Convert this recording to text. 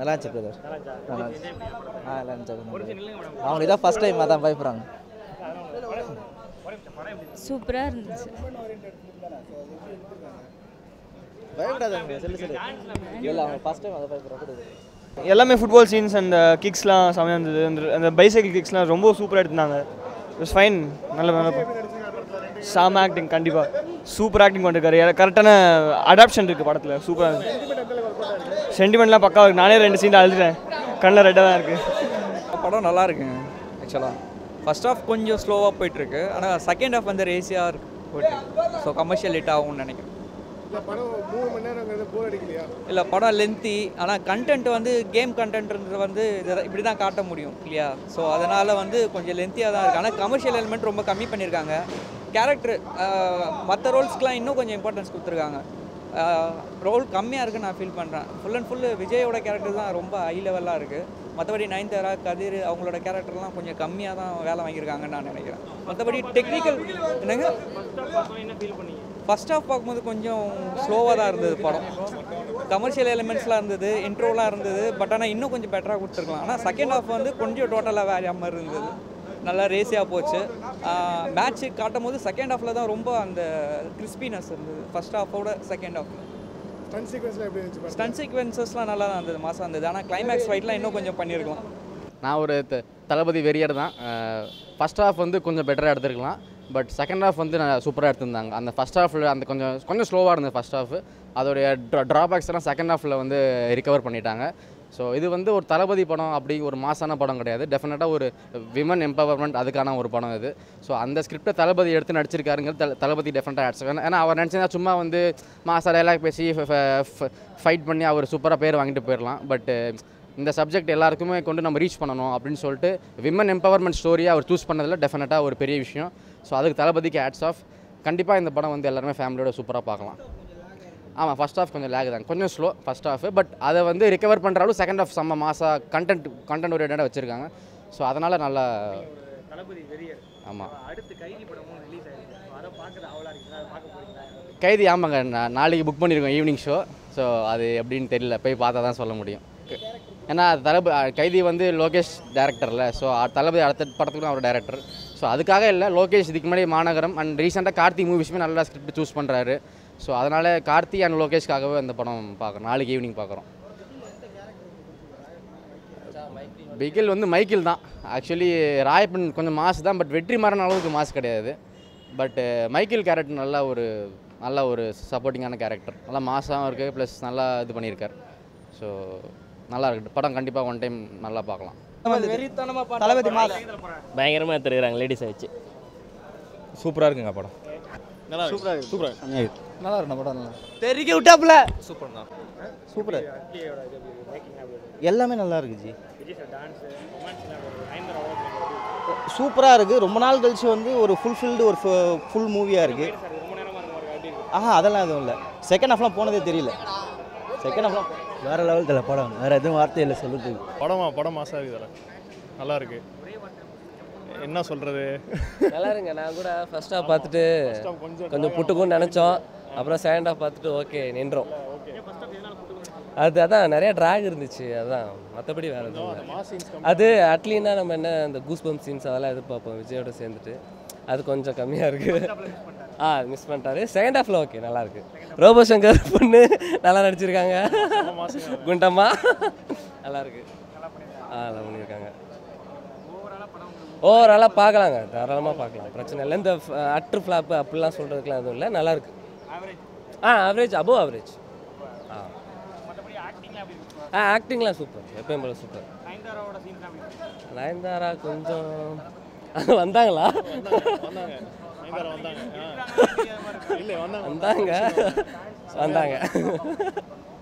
நல்லா இருந்துச்சு பிரதர் நல்லா இருந்துச்சு ஆ நல்லா இருந்துச்சு அவங்க இதான் ஃபஸ்ட் டைம் அதான் பயப்படுறாங்க சூப்பராக இருந்துச்சு பயப்படாதாங்க சொல்லு சொல்லு இல்லை அவங்க ஃபஸ்ட் டைம் அதை பயப்படுறாங்க எல்லாமே ஃபுட்பால் சீன்ஸ் அந்த கிக்ஸ்லாம் செமையாக இருந்தது அந்த அந்த பைசைக்கிள் கிக்ஸ்லாம் ரொம்ப சூப்பராக எடுத்தாங்க இட்ஸ் ஃபைன் நல்ல நல்ல சாம ஆக்டிங் கண்டிப்பாக சூப்பர் ஆக்டிங் பண்ணிருக்காரு கரெக்டான அடாப்ஷன் இருக்குது படத்தில் சூப்பராக சென்டிமெண்ட்லாம் பக்காவாக இருக்குது நானே ரெண்டு சீன் அழுதுட்டேன் கண்ணில் ரெட்டாக தான் இருக்குது படம் நல்லா இருக்குங்க ஆக்சுவலாக ஃபர்ஸ்ட் ஹாஃப் கொஞ்சம் ஸ்லோவாக போயிட்டுருக்கு ஆனால் செகண்ட் ஹாஃப் வந்து ரேசியாக இருக்கு போயிட்டுருக்கு ஸோ கமர்ஷியல் ஹிட் ஆகும்னு நினைக்கிறேன் இல்லை படம் மூணு மணி நேரங்கிறது போர் அடிக்கலையா இல்லை படம் லென்த்தி ஆனால் கண்டென்ட் வந்து கேம் கண்டென்ட்ன்றது வந்து இதை இப்படி தான் காட்ட முடியும் இல்லையா ஸோ அதனால் வந்து கொஞ்சம் லென்த்தியாக தான் இருக்குது ஆனால் கமர்ஷியல் எலிமெண்ட் ரொம்ப கம்மி பண்ணியிருக்காங்க கேரக்டர் மற்ற ரோல்ஸ்க்குலாம் இன்னும் கொஞ்சம் இம்பார்ட்டன்ஸ் கொடுத்துருக்காங்க ரோல் கம்மியாக இருக்குன்னு நான் ஃபீல் பண்ணுறேன் ஃபுல் அண்ட் ஃபுல்லு விஜயோட கேரக்டர் தான் ரொம்ப ஹை லெவலாக இருக்குது மற்றபடி நயன்தாரா கதிர் அவங்களோட கேரக்டர்லாம் கொஞ்சம் கம்மியாக தான் வேலை வாங்கியிருக்காங்கன்னு நான் நினைக்கிறேன் மற்றபடி டெக்னிக்கல் என்னங்க ஃபர்ஸ்ட் ஹாஃப் பார்க்கும்போது கொஞ்சம் ஸ்லோவாக தான் இருந்தது படம் கமர்ஷியல் எலிமெண்ட்ஸ்லாம் இருந்தது இன்ட்ரோலாம் இருந்தது பட் ஆனால் இன்னும் கொஞ்சம் பெட்டராக கொடுத்துருக்கலாம் ஆனால் செகண்ட் ஹாஃப் வந்து கொஞ்சம் டோட்டலாக வேற மாதிரி இருந்தது நல்லா ரேஸியாக போச்சு மேட்ச் காட்டும் போது செகண்ட் ஹாஃபில் தான் ரொம்ப அந்த கிறிஸ்பினஸ் இருந்தது ஃபர்ஸ்ட் ஹாஃபோட செகண்ட் ஹாஃப் ஸ்டன் சீக்வன்ஸ்லாம் எப்படி இருந்துச்சு பாருங்க. ஸ்டன் சீக்வன்சஸ்லாம் நல்லா தான் இருந்தது மாதம் இருந்தது ஆனால் கிளைமேக்ஸ் ஃபைட்லாம் இன்னும் கொஞ்சம் பண்ணியிருக்கலாம் நான் ஒரு த- தளபதி வெறியர் தான் ஃபஸ்ட் ஹாஃப் வந்து கொஞ்சம் பெட்டராக எடுத்துருக்கலாம் பட் செகண்ட் ஹாஃப் வந்து நான் சூப்பராக எடுத்திருந்தாங்க அந்த ஃபஸ்ட் ஹாஃபில் அந்த கொஞ்சம் கொஞ்சம் ஸ்லோவாக இருந்தது ஃபஸ்ட் ஹாஃப் அதோடைய ட்ரா ட்ராபேக்ஸ் எல்லாம் செகண்ட் ஹாஃபில் வந்து ரிகவர் பண்ணிட்டாங்க ஸோ இது வந்து ஒரு தளபதி படம் அப்படி ஒரு மாசான படம் கிடையாது டெஃபினட்டாக ஒரு விமன் எம்பவர்மெண்ட் அதுக்கான ஒரு படம் இது ஸோ அந்த ஸ்கிரிப்டை தளபதி எடுத்து நடிச்சிருக்காருங்கிறது தல- தளபதி டெஃபினட்டாக ஆட்ஸ் ஏன்னா அவர் நினச்சிருந்தா சும்மா வந்து மாசா டைலாக் பேசி ஃபைட் பண்ணி அவர் சூப்பராக பேர் வாங்கிட்டு போயிடலாம் பட் இந்த சப்ஜெக்ட் எல்லாருக்குமே கொண்டு நம்ம ரீச் பண்ணணும் அப்படின்னு சொல்லிட்டு விமன் எம்பவர்மெண்ட் ஸ்டோரியை அவர் சூஸ் பண்ணதில் டெஃபினட்டாக ஒரு பெரிய விஷயம் ஸோ அதுக்கு தளபதிக்கு ஆட்ஸ் ஆஃப் கண்டிப்பாக இந்த படம் வந்து எல்லாருமே ஃபேமிலியோட சூப்பராக பார்க்கலாம் ஆமாம் ஃபர்ஸ்ட் ஹாஃப் கொஞ்சம் லேக் தான் கொஞ்சம் ஸ்லோ ஃபர்ஸ்ட் ஹாஃப் பட் அதை வந்து ரிகவர் பண்ணுறாலும் செகண்ட் ஹாஃப் செம்ம மாசா கண்டென்ட் கண்டென்ட் ஓரியன்டாக வச்சுருக்காங்க ஸோ அதனால் நல்லா ஆமாம் கைதி ஆமாங்க நான் நாளைக்கு புக் பண்ணியிருக்கோம் ஈவினிங் ஷோ ஸோ அது எப்படின்னு தெரியல போய் பார்த்தா தான் சொல்ல முடியும் ஏன்னா தளபதி கைதி வந்து லோகேஷ் டேரக்டர்ல ஸோ தளபதி அடுத்த படத்துக்கு அவர் டேரக்டர் ஸோ அதுக்காக இல்லை லோகேஷ் இதுக்கு முன்னாடி மாநகரம் அண்ட் ரீசெண்டாக கார்த்தி மூவிஸுமே நல்லா ஸ்கிரிப்ட் சூஸ் பண்ணுறாரு ஸோ அதனால் கார்த்தி அண்ட் லோகேஷ்காகவே அந்த படம் பார்க்குறோம் நாளைக்கு ஈவினிங் பார்க்குறோம் பிகில் வந்து மைக்கிள் தான் ஆக்சுவலி ராயப்பன் கொஞ்சம் மாசு தான் பட் வெற்றி மாறன அளவுக்கு மாசு கிடையாது பட் மைக்கேல் கேரக்டர் நல்ல ஒரு நல்ல ஒரு சப்போர்ட்டிங்கான கேரக்டர் நல்லா மாசாகவும் இருக்குது ப்ளஸ் நல்லா இது பண்ணியிருக்கார் ஸோ நல்லா இருக்கு படம் கண்டிப்பாக ஒன் டைம் நல்லா பார்க்கலாம் தளபதி மாஸ் பயங்கரமாக எடுத்துருக்குறாங்க லேடிஸை வச்சு சூப்பராக இருக்குங்க படம் நல்லா இருக்கும் படம் நல்லா தெருக்கி விட்டாப்புல சூப்பர் தான் சூப்பர் எல்லாமே நல்லா இருக்கு ஜி சூப்பராக இருக்குது ரொம்ப நாள் கழிச்சு வந்து ஒரு ஃபுல்ஃபில்டு ஒரு ஃபுல் மூவியாக இருக்குது ஆஹா அதெல்லாம் எதுவும் இல்லை செகண்ட் ஹாஃப்லாம் போனதே தெரியல செகண்ட் ஹாஃப்லாம் வேறு லெவல் படம் வேறு எதுவும் வார்த்தை இல்லை சொல்லுறதுக்கு படமா படம் மாசாக இருக்குதுல நல்லா இருக்கு என்ன சொல்கிறது நல்லா இருங்க நான் கூட ஃபர்ஸ்ட் ஹாஃப் பார்த்துட்டு கொஞ்சம் புட்டுக்கும்னு நினச்சோம் அப்புறம் செகண்ட் ஹாஃப் பார்த்துட்டு ஓகே நின்றோம் அது அதான் நிறைய ட்ராக் இருந்துச்சு அதான் மற்றபடி வேறு எதுவும் இல்லை அது அட்லீனா நம்ம என்ன இந்த கூஸ் பம்ப் சீன்ஸ் அதெல்லாம் எதிர்பார்ப்போம் விஜயோட சேர்ந்துட்டு அது கொஞ்சம் கம்மியாக இருக்குது ஆ மிஸ் பண்ணிட்டாரு செகண்ட் ஹாஃபில் ஓகே நல்லா இருக்கு ரோபோ சங்கர் பொண்ணு நல்லா நடிச்சிருக்காங்க குண்டம்மா நல்லா இருக்கு ஆ நல்லா பண்ணியிருக்காங்க ஓவராலாக பார்க்கலாங்க தாராளமாக பார்க்கலாம் பிரச்சனை இல்லை இந்த அட்ரு ஃப்ளாப்பு அப்படிலாம் சொல்கிறதுக்குலாம் எதுவும் இல்லை நல்லா இருக்கு ஆ ஆவரேஜ் அபோவ் ஆவரேஜ் ஆ ஆ ஆக்டிங்லாம் சூப்பர் எப்பயும் போல சூப்பர் நயன்தாரா கொஞ்சம் வந்தாங்களா இல்லை வந்தாங்க வந்தாங்க வந்தாங்க